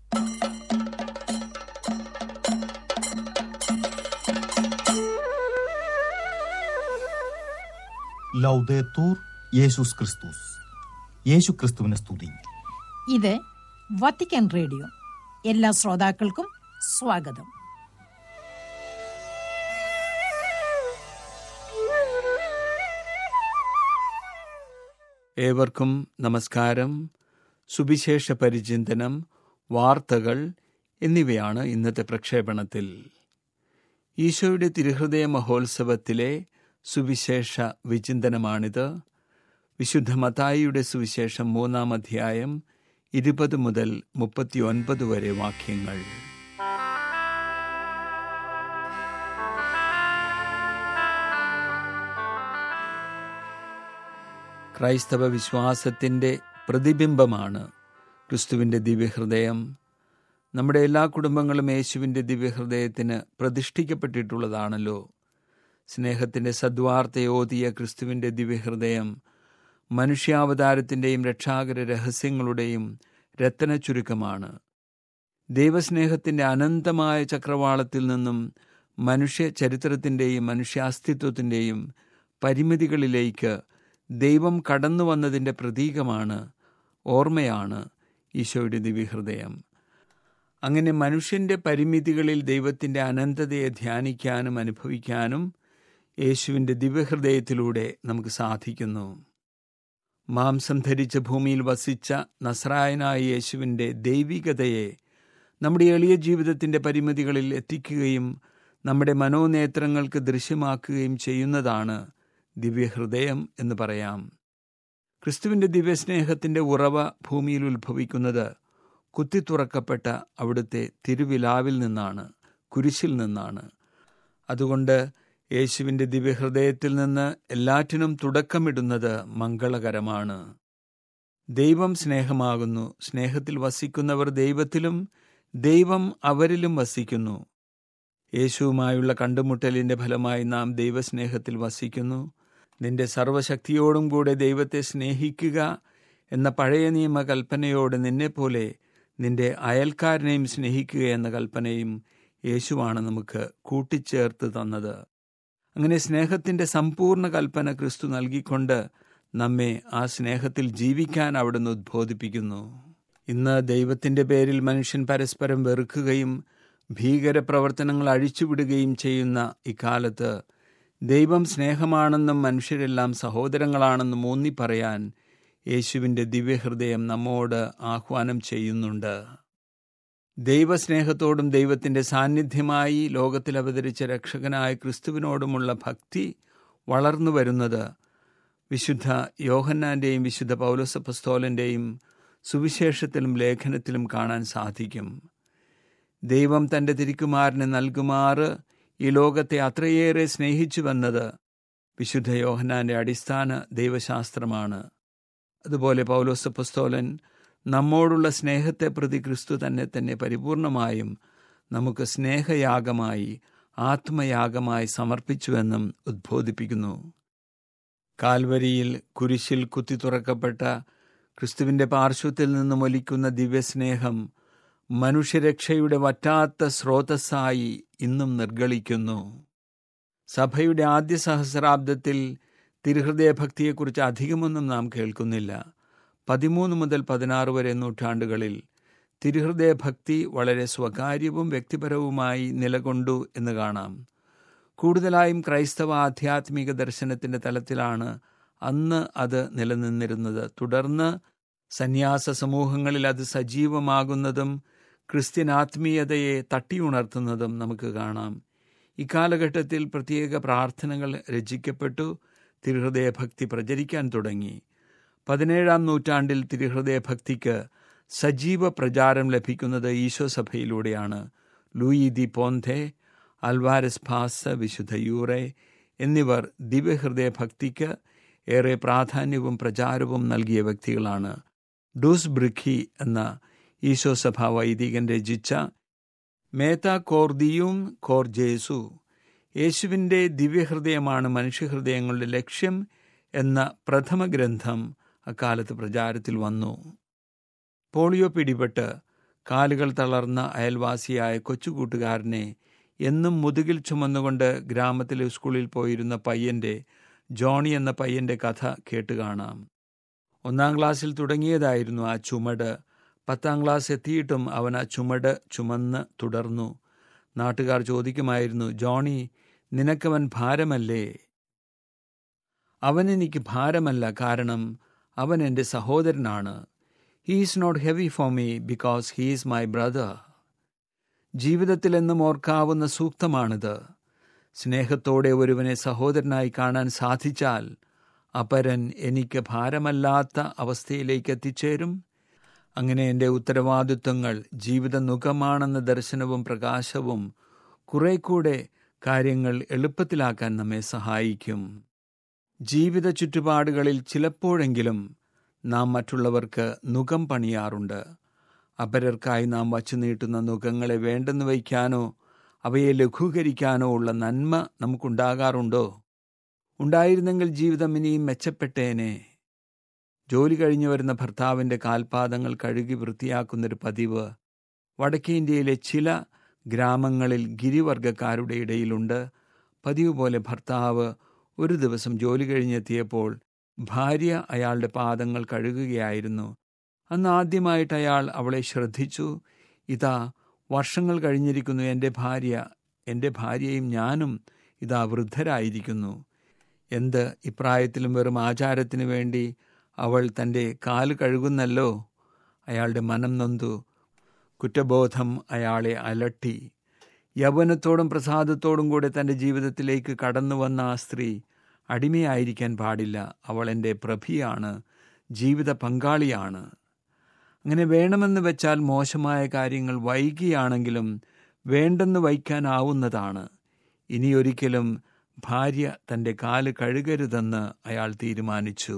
ലൗദേത്തൂർ യേശുസ് ക്രിസ്തുസ് യേശു ക്രിസ്തുവിനെ സ്തുതി ഇത് വത്തിക്കാൻ റേഡിയോ എല്ലാ ശ്രോതാക്കൾക്കും സ്വാഗതം ഏവർക്കും നമസ്കാരം സുവിശേഷ പരിചിന്തനം വാർത്തകൾ എന്നിവയാണ് ഇന്നത്തെ പ്രക്ഷേപണത്തിൽ ഈശോയുടെ തിരുഹൃദയ മഹോത്സവത്തിലെ സുവിശേഷ വിചിന്തനമാണിത് വിശുദ്ധ മതായിയുടെ സുവിശേഷം മൂന്നാം അധ്യായം ഇരുപത് മുതൽ മുപ്പത്തിയൊൻപത് വരെ വാക്യങ്ങൾ ക്രൈസ്തവ വിശ്വാസത്തിൻ്റെ പ്രതിബിംബമാണ് ക്രിസ്തുവിൻ്റെ ദിവ്യഹൃദയം നമ്മുടെ എല്ലാ കുടുംബങ്ങളും യേശുവിൻ്റെ ദിവ്യഹൃദയത്തിന് പ്രതിഷ്ഠിക്കപ്പെട്ടിട്ടുള്ളതാണല്ലോ സ്നേഹത്തിൻ്റെ സദ്വാർത്തയോതിയ ക്രിസ്തുവിൻ്റെ ദിവ്യഹൃദയം മനുഷ്യാവതാരത്തിൻ്റെയും രക്ഷാകര രഹസ്യങ്ങളുടെയും രത്തന ചുരുക്കമാണ് ദൈവസ്നേഹത്തിൻ്റെ അനന്തമായ ചക്രവാളത്തിൽ നിന്നും മനുഷ്യ ചരിത്രത്തിൻ്റെയും മനുഷ്യാസ്തിത്വത്തിൻ്റെയും പരിമിതികളിലേക്ക് ദൈവം കടന്നു വന്നതിൻ്റെ പ്രതീകമാണ് ഓർമ്മയാണ് ഈശോയുടെ ദിവ്യഹൃദയം അങ്ങനെ മനുഷ്യൻ്റെ പരിമിതികളിൽ ദൈവത്തിൻ്റെ അനന്തതയെ ധ്യാനിക്കാനും അനുഭവിക്കാനും യേശുവിൻ്റെ ദിവ്യഹൃദയത്തിലൂടെ നമുക്ക് സാധിക്കുന്നു മാംസം ധരിച്ച ഭൂമിയിൽ വസിച്ച നസ്രായനായ യേശുവിൻ്റെ ദൈവികതയെ നമ്മുടെ എളിയ ജീവിതത്തിൻ്റെ പരിമിതികളിൽ എത്തിക്കുകയും നമ്മുടെ മനോനേത്രങ്ങൾക്ക് ദൃശ്യമാക്കുകയും ചെയ്യുന്നതാണ് ദിവ്യഹൃദയം എന്ന് പറയാം ക്രിസ്തുവിൻ്റെ ദിവ്യസ്നേഹത്തിൻ്റെ ഉറവ ഭൂമിയിൽ ഉത്ഭവിക്കുന്നത് കുത്തിത്തുറക്കപ്പെട്ട അവിടുത്തെ തിരുവിലാവിൽ നിന്നാണ് കുരിശിൽ നിന്നാണ് അതുകൊണ്ട് യേശുവിൻ്റെ ദിവ്യഹൃദയത്തിൽ നിന്ന് എല്ലാറ്റിനും തുടക്കമിടുന്നത് മംഗളകരമാണ് ദൈവം സ്നേഹമാകുന്നു സ്നേഹത്തിൽ വസിക്കുന്നവർ ദൈവത്തിലും ദൈവം അവരിലും വസിക്കുന്നു യേശുവുമായുള്ള കണ്ടുമുട്ടലിൻ്റെ ഫലമായി നാം ദൈവസ്നേഹത്തിൽ വസിക്കുന്നു നിന്റെ സർവശക്തിയോടും കൂടെ ദൈവത്തെ സ്നേഹിക്കുക എന്ന പഴയ നിയമ കൽപ്പനയോട് നിന്നെപ്പോലെ നിന്റെ അയൽക്കാരനെയും സ്നേഹിക്കുക എന്ന കൽപ്പനയും യേശുവാണ് നമുക്ക് കൂട്ടിച്ചേർത്ത് തന്നത് അങ്ങനെ സ്നേഹത്തിൻ്റെ സമ്പൂർണ്ണ കൽപ്പന ക്രിസ്തു നൽകിക്കൊണ്ട് നമ്മെ ആ സ്നേഹത്തിൽ ജീവിക്കാൻ അവിടുന്ന് ഉദ്ബോധിപ്പിക്കുന്നു ഇന്ന് ദൈവത്തിൻ്റെ പേരിൽ മനുഷ്യൻ പരസ്പരം വെറുക്കുകയും ഭീകരപ്രവർത്തനങ്ങൾ അഴിച്ചുവിടുകയും ചെയ്യുന്ന ഇക്കാലത്ത് ദൈവം സ്നേഹമാണെന്നും മനുഷ്യരെല്ലാം സഹോദരങ്ങളാണെന്നും ഊന്നി പറയാൻ യേശുവിൻ്റെ ദിവ്യഹൃദയം നമ്മോട് ആഹ്വാനം ചെയ്യുന്നുണ്ട് ദൈവസ്നേഹത്തോടും ദൈവത്തിൻ്റെ സാന്നിധ്യമായി ലോകത്തിൽ അവതരിച്ച രക്ഷകനായ ക്രിസ്തുവിനോടുമുള്ള ഭക്തി വളർന്നു വരുന്നത് വിശുദ്ധ യോഹന്നാൻ്റെയും വിശുദ്ധ പൗലോസപ്പസ്തോലൻ്റെയും സുവിശേഷത്തിലും ലേഖനത്തിലും കാണാൻ സാധിക്കും ദൈവം തൻ്റെ തിരിക്കുമാരനെ നൽകുമാറ് ഈ ലോകത്തെ അത്രയേറെ സ്നേഹിച്ചു വന്നത് വിശുദ്ധ യോഹന്നാൻ്റെ അടിസ്ഥാന ദൈവശാസ്ത്രമാണ് അതുപോലെ പൗലോസപ്പസ്തോലൻ നമ്മോടുള്ള സ്നേഹത്തെ പ്രതി ക്രിസ്തു തന്നെ തന്നെ പരിപൂർണമായും നമുക്ക് സ്നേഹയാഗമായി ആത്മയാഗമായി സമർപ്പിച്ചുവെന്നും ഉദ്ബോധിപ്പിക്കുന്നു കാൽവരിയിൽ കുരിശിൽ കുത്തി തുറക്കപ്പെട്ട ക്രിസ്തുവിൻ്റെ പാർശ്വത്തിൽ നിന്നും ഒലിക്കുന്ന ദിവ്യസ്നേഹം മനുഷ്യരക്ഷയുടെ വറ്റാത്ത സ്രോതസ്സായി ഇന്നും നിർഗളിക്കുന്നു സഭയുടെ ആദ്യ സഹസ്രാബ്ദത്തിൽ തിരുഹൃദയഭക്തിയെക്കുറിച്ച് അധികമൊന്നും നാം കേൾക്കുന്നില്ല പതിമൂന്ന് മുതൽ പതിനാറ് വരെ നൂറ്റാണ്ടുകളിൽ തിരുഹൃദയഭക്തി വളരെ സ്വകാര്യവും വ്യക്തിപരവുമായി നിലകൊണ്ടു എന്ന് കാണാം കൂടുതലായും ക്രൈസ്തവ ആധ്യാത്മിക ദർശനത്തിൻ്റെ തലത്തിലാണ് അന്ന് അത് നിലനിന്നിരുന്നത് തുടർന്ന് സന്യാസ സമൂഹങ്ങളിൽ അത് സജീവമാകുന്നതും ക്രിസ്ത്യൻ ആത്മീയതയെ തട്ടിയുണർത്തുന്നതും നമുക്ക് കാണാം ഇക്കാലഘട്ടത്തിൽ പ്രത്യേക പ്രാർത്ഥനകൾ രചിക്കപ്പെട്ടു തിരുഹൃദയഭക്തി പ്രചരിക്കാൻ തുടങ്ങി പതിനേഴാം നൂറ്റാണ്ടിൽ തിരുഹൃദയഭക്തിക്ക് സജീവ പ്രചാരം ലഭിക്കുന്നത് ഈശോ സഭയിലൂടെയാണ് ലൂയി ദി പോന്ധെ അൽവാരസ് ഭാസ വിശുദ്ധ യൂറെ എന്നിവർ ദിവ്യഹൃദയഭക്തിക്ക് ഏറെ പ്രാധാന്യവും പ്രചാരവും നൽകിയ വ്യക്തികളാണ് ഡൂസ് ബ്രിഖി എന്ന ഈശോ സഭ വൈദികൻ രചിച്ച മേത്ത കോർദിയും കോർജേസു യേശുവിൻ്റെ ദിവ്യഹൃദയമാണ് മനുഷ്യഹൃദയങ്ങളുടെ ലക്ഷ്യം എന്ന പ്രഥമ ഗ്രന്ഥം അക്കാലത്ത് പ്രചാരത്തിൽ വന്നു പോളിയോ പിടിപെട്ട് കാലുകൾ തളർന്ന അയൽവാസിയായ കൊച്ചുകൂട്ടുകാരനെ എന്നും മുതുകിൽ ചുമന്നുകൊണ്ട് ഗ്രാമത്തിലെ സ്കൂളിൽ പോയിരുന്ന പയ്യന്റെ ജോണി എന്ന പയ്യന്റെ കഥ കേട്ട് കാണാം ഒന്നാം ക്ലാസ്സിൽ തുടങ്ങിയതായിരുന്നു ആ ചുമട് പത്താം ക്ലാസ് എത്തിയിട്ടും അവൻ ആ ചുമട് ചുമന്ന് തുടർന്നു നാട്ടുകാർ ചോദിക്കുമായിരുന്നു ജോണി നിനക്കവൻ ഭാരമല്ലേ അവൻ എനിക്ക് ഭാരമല്ല കാരണം അവൻ എൻ്റെ സഹോദരനാണ് he is not heavy for me because he is my brother ജീവിതത്തിൽ എന്നും ഓർക്കാവുന്ന സൂക്തമാണിത് സ്നേഹത്തോടെ ഒരുവനെ സഹോദരനായി കാണാൻ സാധിച്ചാൽ അപരൻ എനിക്ക് ഭാരമല്ലാത്ത അവസ്ഥയിലേക്ക് എത്തിച്ചേരും അങ്ങനെ എൻ്റെ ഉത്തരവാദിത്വങ്ങൾ ജീവിത നുഖമാണെന്ന ദർശനവും പ്രകാശവും കുറെ കൂടെ കാര്യങ്ങൾ എളുപ്പത്തിലാക്കാൻ നമ്മെ സഹായിക്കും ജീവിത ചുറ്റുപാടുകളിൽ ചിലപ്പോഴെങ്കിലും നാം മറ്റുള്ളവർക്ക് നുഖം പണിയാറുണ്ട് അപരർക്കായി നാം വച്ചു നീട്ടുന്ന നുഖങ്ങളെ വേണ്ടെന്ന് വയ്ക്കാനോ അവയെ ലഘൂകരിക്കാനോ ഉള്ള നന്മ നമുക്കുണ്ടാകാറുണ്ടോ ഉണ്ടായിരുന്നെങ്കിൽ ജീവിതം ഇനിയും മെച്ചപ്പെട്ടേനെ ജോലി കഴിഞ്ഞു വരുന്ന ഭർത്താവിൻ്റെ കാൽപാദങ്ങൾ കഴുകി വൃത്തിയാക്കുന്നൊരു പതിവ് വടക്കേ ഇന്ത്യയിലെ ചില ഗ്രാമങ്ങളിൽ ഗിരിവർഗക്കാരുടെ ഇടയിലുണ്ട് പതിവ് പോലെ ഭർത്താവ് ഒരു ദിവസം ജോലി കഴിഞ്ഞെത്തിയപ്പോൾ ഭാര്യ അയാളുടെ പാദങ്ങൾ കഴുകുകയായിരുന്നു അന്ന് ആദ്യമായിട്ട് അയാൾ അവളെ ശ്രദ്ധിച്ചു ഇതാ വർഷങ്ങൾ കഴിഞ്ഞിരിക്കുന്നു എൻ്റെ ഭാര്യ എൻ്റെ ഭാര്യയും ഞാനും ഇതാ വൃദ്ധരായിരിക്കുന്നു എന്ത് ഇപ്രായത്തിലും വെറും ആചാരത്തിനു വേണ്ടി അവൾ തൻ്റെ കാല് കഴുകുന്നല്ലോ അയാളുടെ മനം നൊന്തു കുറ്റബോധം അയാളെ അലട്ടി യൗവനത്തോടും പ്രസാദത്തോടും കൂടെ തൻ്റെ ജീവിതത്തിലേക്ക് കടന്നു വന്ന ആ സ്ത്രീ അടിമയായിരിക്കാൻ പാടില്ല അവൾ എൻ്റെ പ്രഭിയാണ് ജീവിത പങ്കാളിയാണ് അങ്ങനെ വേണമെന്ന് വെച്ചാൽ മോശമായ കാര്യങ്ങൾ വൈകിയാണെങ്കിലും വേണ്ടെന്ന് വയ്ക്കാനാവുന്നതാണ് ഇനിയൊരിക്കലും ഭാര്യ തൻ്റെ കാല് കഴുകരുതെന്ന് അയാൾ തീരുമാനിച്ചു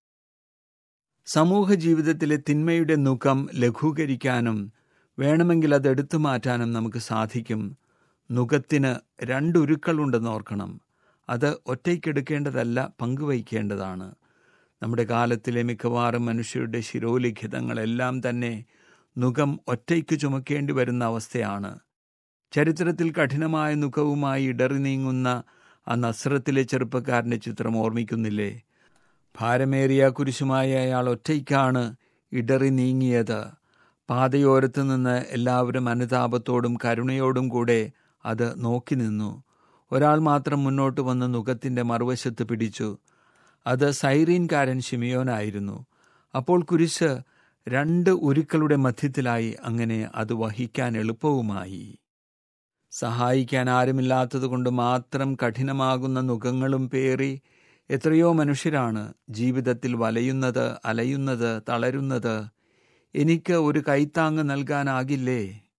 സമൂഹ ജീവിതത്തിലെ തിന്മയുടെ നുഖം ലഘൂകരിക്കാനും വേണമെങ്കിൽ അത് എടുത്തു മാറ്റാനും നമുക്ക് സാധിക്കും നുഖത്തിന് രണ്ടുരുക്കളുണ്ടെന്ന് ഓർക്കണം അത് ഒറ്റയ്ക്കെടുക്കേണ്ടതല്ല പങ്കുവയ്ക്കേണ്ടതാണ് നമ്മുടെ കാലത്തിലെ മിക്കവാറും മനുഷ്യരുടെ ശിരോലിഖിതങ്ങളെല്ലാം തന്നെ നുഖം ഒറ്റയ്ക്ക് ചുമക്കേണ്ടി വരുന്ന അവസ്ഥയാണ് ചരിത്രത്തിൽ കഠിനമായ നുഖവുമായി ഇടറി നീങ്ങുന്ന ആ നസ്രത്തിലെ ചെറുപ്പക്കാരൻ്റെ ചിത്രം ഓർമ്മിക്കുന്നില്ലേ ഭാരമേറിയ കുരിശുമായി അയാൾ ഒറ്റയ്ക്കാണ് ഇടറി നീങ്ങിയത് പാതയോരത്ത് നിന്ന് എല്ലാവരും അനുതാപത്തോടും കരുണയോടും കൂടെ അത് നോക്കി നിന്നു ഒരാൾ മാത്രം മുന്നോട്ട് വന്ന് നുഖത്തിൻ്റെ മറുവശത്ത് പിടിച്ചു അത് സൈറീൻകാരൻ ഷിമിയോനായിരുന്നു അപ്പോൾ കുരിശ് രണ്ട് ഉരുക്കളുടെ മധ്യത്തിലായി അങ്ങനെ അത് വഹിക്കാൻ എളുപ്പവുമായി സഹായിക്കാൻ ആരുമില്ലാത്തതുകൊണ്ട് മാത്രം കഠിനമാകുന്ന നുഖങ്ങളും പേറി എത്രയോ മനുഷ്യരാണ് ജീവിതത്തിൽ വലയുന്നത് അലയുന്നത് തളരുന്നത് എനിക്ക് ഒരു കൈത്താങ്ങ് നൽകാനാകില്ലേ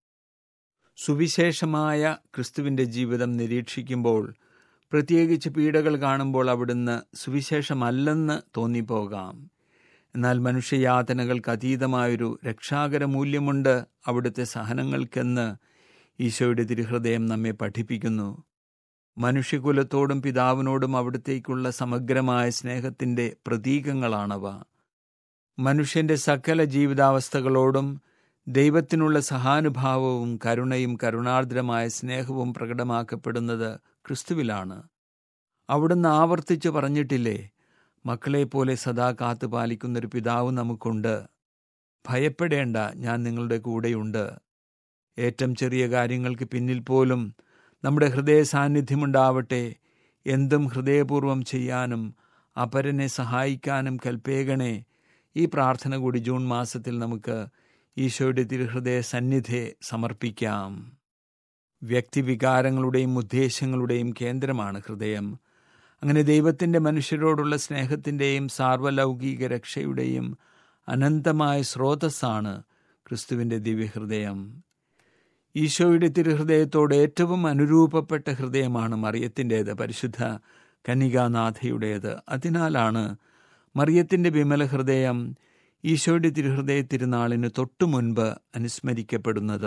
സുവിശേഷമായ ക്രിസ്തുവിൻ്റെ ജീവിതം നിരീക്ഷിക്കുമ്പോൾ പ്രത്യേകിച്ച് പീഡകൾ കാണുമ്പോൾ അവിടുന്ന് സുവിശേഷമല്ലെന്ന് തോന്നിപ്പോകാം എന്നാൽ മനുഷ്യയാതനകൾക്ക് അതീതമായൊരു രക്ഷാകര മൂല്യമുണ്ട് അവിടുത്തെ സഹനങ്ങൾക്കെന്ന് ഈശോയുടെ തിരുഹൃദയം നമ്മെ പഠിപ്പിക്കുന്നു മനുഷ്യകുലത്തോടും പിതാവിനോടും അവിടത്തേക്കുള്ള സമഗ്രമായ സ്നേഹത്തിൻ്റെ പ്രതീകങ്ങളാണവ മനുഷ്യന്റെ സകല ജീവിതാവസ്ഥകളോടും ദൈവത്തിനുള്ള സഹാനുഭാവവും കരുണയും കരുണാർദ്രമായ സ്നേഹവും പ്രകടമാക്കപ്പെടുന്നത് ക്രിസ്തുവിലാണ് അവിടുന്ന് ആവർത്തിച്ച് പറഞ്ഞിട്ടില്ലേ മക്കളെപ്പോലെ സദാ കാത്തു പാലിക്കുന്നൊരു പിതാവ് നമുക്കുണ്ട് ഭയപ്പെടേണ്ട ഞാൻ നിങ്ങളുടെ കൂടെയുണ്ട് ഏറ്റവും ചെറിയ കാര്യങ്ങൾക്ക് പിന്നിൽ പോലും നമ്മുടെ ഹൃദയ സാന്നിധ്യമുണ്ടാവട്ടെ എന്തും ഹൃദയപൂർവ്വം ചെയ്യാനും അപരനെ സഹായിക്കാനും കൽപ്പേകണേ ഈ പ്രാർത്ഥന കൂടി ജൂൺ മാസത്തിൽ നമുക്ക് ഈശോയുടെ തിരുഹൃദയ സന്നിധി സമർപ്പിക്കാം വ്യക്തിവികാരങ്ങളുടെയും ഉദ്ദേശങ്ങളുടെയും കേന്ദ്രമാണ് ഹൃദയം അങ്ങനെ ദൈവത്തിൻ്റെ മനുഷ്യരോടുള്ള സ്നേഹത്തിൻ്റെയും സാർവലൗകിക രക്ഷയുടെയും അനന്തമായ സ്രോതസ്സാണ് ക്രിസ്തുവിൻ്റെ ദിവ്യഹൃദയം ഈശോയുടെ തിരുഹൃദയത്തോട് ഏറ്റവും അനുരൂപപ്പെട്ട ഹൃദയമാണ് മറിയത്തിൻ്റേത് പരിശുദ്ധ കനികാനാഥയുടേത് അതിനാലാണ് മറിയത്തിൻ്റെ വിമല ഹൃദയം ഈശോയുടെ തിരുഹൃദയ തിരുനാളിന് തൊട്ടു മുൻപ് അനുസ്മരിക്കപ്പെടുന്നത്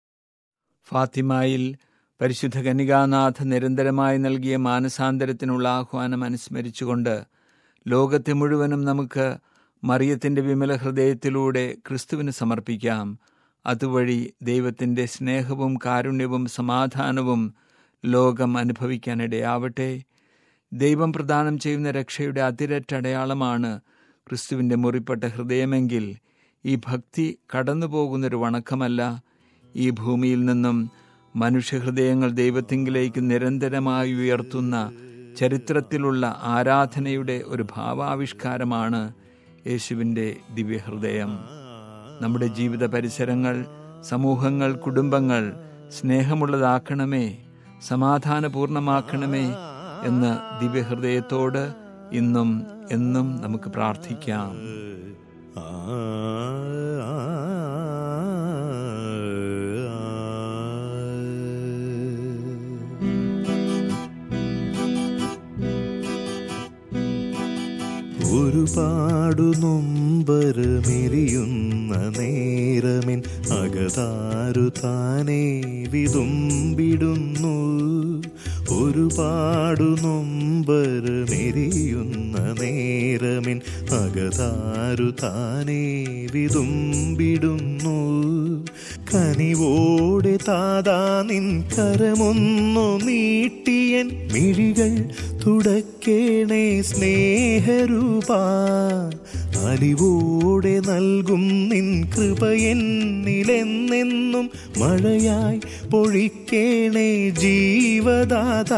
ഫാത്തിമായിൽ പരിശുദ്ധ കനികാനാഥ നിരന്തരമായി നൽകിയ മാനസാന്തരത്തിനുള്ള ആഹ്വാനം അനുസ്മരിച്ചുകൊണ്ട് ലോകത്തെ മുഴുവനും നമുക്ക് മറിയത്തിൻ്റെ വിമല ഹൃദയത്തിലൂടെ ക്രിസ്തുവിന് സമർപ്പിക്കാം അതുവഴി ദൈവത്തിൻ്റെ സ്നേഹവും കാരുണ്യവും സമാധാനവും ലോകം അനുഭവിക്കാനിടയാവട്ടെ ദൈവം പ്രദാനം ചെയ്യുന്ന രക്ഷയുടെ അതിരറ്റ അടയാളമാണ് ക്രിസ്തുവിൻ്റെ മുറിപ്പെട്ട ഹൃദയമെങ്കിൽ ഈ ഭക്തി കടന്നുപോകുന്നൊരു വണക്കമല്ല ഈ ഭൂമിയിൽ നിന്നും മനുഷ്യഹൃദയങ്ങൾ ദൈവത്തിങ്കിലേക്ക് നിരന്തരമായി ഉയർത്തുന്ന ചരിത്രത്തിലുള്ള ആരാധനയുടെ ഒരു ഭാവാവിഷ്കാരമാണ് യേശുവിൻ്റെ ദിവ്യഹൃദയം നമ്മുടെ ജീവിത പരിസരങ്ങൾ സമൂഹങ്ങൾ കുടുംബങ്ങൾ സ്നേഹമുള്ളതാക്കണമേ സമാധാനപൂർണമാക്കണമേ എന്ന് ദിവ്യഹൃദയത്തോട് ഇന്നും എന്നും നമുക്ക് പ്രാർത്ഥിക്കാം ഒരുപാടു നൊമ്പരമെരിയുന്ന നേരമിൻ അകതാരു താനേ വിതുമ്പിടുന്നു ഒരുപാടു നൊമ്പരമെരിയുന്ന നേരമിൻ അകതാരു താനേ വിതുമ്പിടുന്നു കനിവോടെ താതാ നിൻ കരമൊന്നു നീട്ടിയൻ മിഴികൾ തുടക്കേണേ സ്നേഹരൂപ അലിവോടെ നൽകും നിൻ കൃപയെന്നിലെന്നെന്നും മഴയായി പൊഴിക്കേണേ ജീവദാത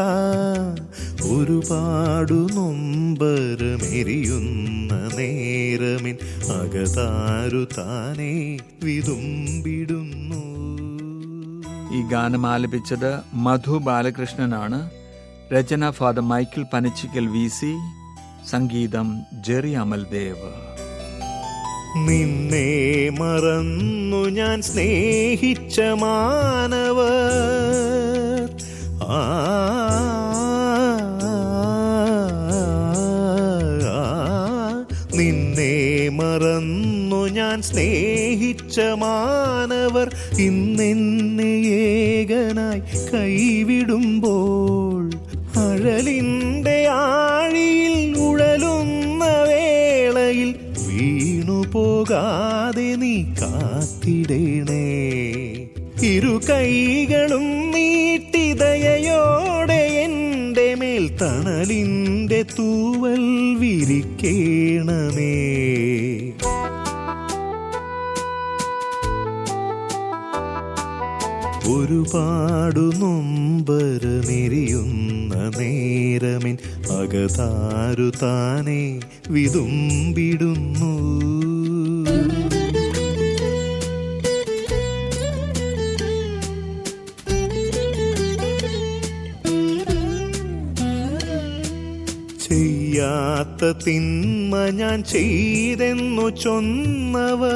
ഒരുപാടു നൊമ്പരമെരിയുന്ന നേരമിൻ അകതാരു താനേ വിതുമ്പിടുന്നു ഈ ഗാനം ആലപിച്ചത് മധു ബാലകൃഷ്ണനാണ് രചന father Michael Panachikkal V C സംഗീതം ജെറി അമൽദേവ് നിന്നെ മറന്നു ഞാൻ സ്നേഹിച്ച മാനവർ ആ നിന്നെ മറന്നു ഞാൻ സ്നേഹിച്ച മാനവർ ഇന്നെന്നെ ഏകനായി കൈവിടുമ്പോൾ അഴലിന്റെ ആഴിയിൽ ഉഴലുന്ന വേളയിൽ വീണു പോകാതെ നീ കാത്തിടേണേ ഇരു കൈകളും നീട്ടി ദയയോടെ എന്റെ മേൽ തണലിന്റെ തൂവൽ വിരിക്കേണമേ ഒരുപാടു നൊമ്പരമെരിയുന്ന നേരമിൻ അകതാരു താനേ വിതുമ്പിടുന്നു ചെയ്യാത്ത തിന്മ ഞാൻ ചെയ്തെന്നു ചൊന്നവർ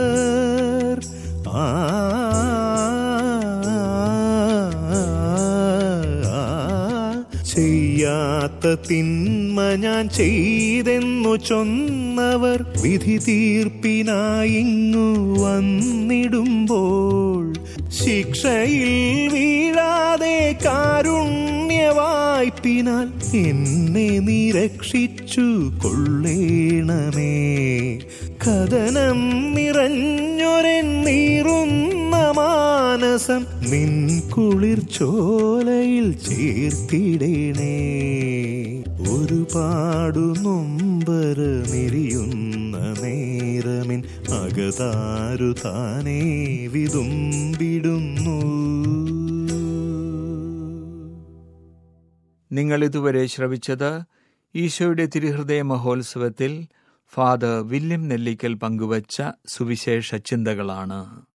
ആ ചെയ്യാത്ത തിന്മ ഞാൻ ചെയ്തെന്നു ചൊന്നവർ വിധി തീർപ്പിനായിങ്ങു വന്നിടുമ്പോൾ ശിക്ഷയിൽ വീഴാതെ കാരുണ്യവായ്പിനാൽ എന്നെ നീ രക്ഷിച്ചു കൊള്ളേണമേ കഥനം നിറഞ്ഞൊരൻ നീറുന്ന മാനസം നിൻ കുളിർ ചോലയിൽ ചേർത്തിടേണേ ഒരുപാടു നൊമ്പരമെരിയുന്ന നേരമിൻ അകതാരു താനേ വിതുമ്പിടുന്നു നിങ്ങൾ ഇതുവരെ ശ്രവിച്ചത് ഈശോയുടെ തിരുഹൃദയ മഹോത്സവത്തിൽ ഫാദർ വില്യം നെല്ലിക്കൽ പങ്കുവച്ച സുവിശേഷ ചിന്തകളാണ്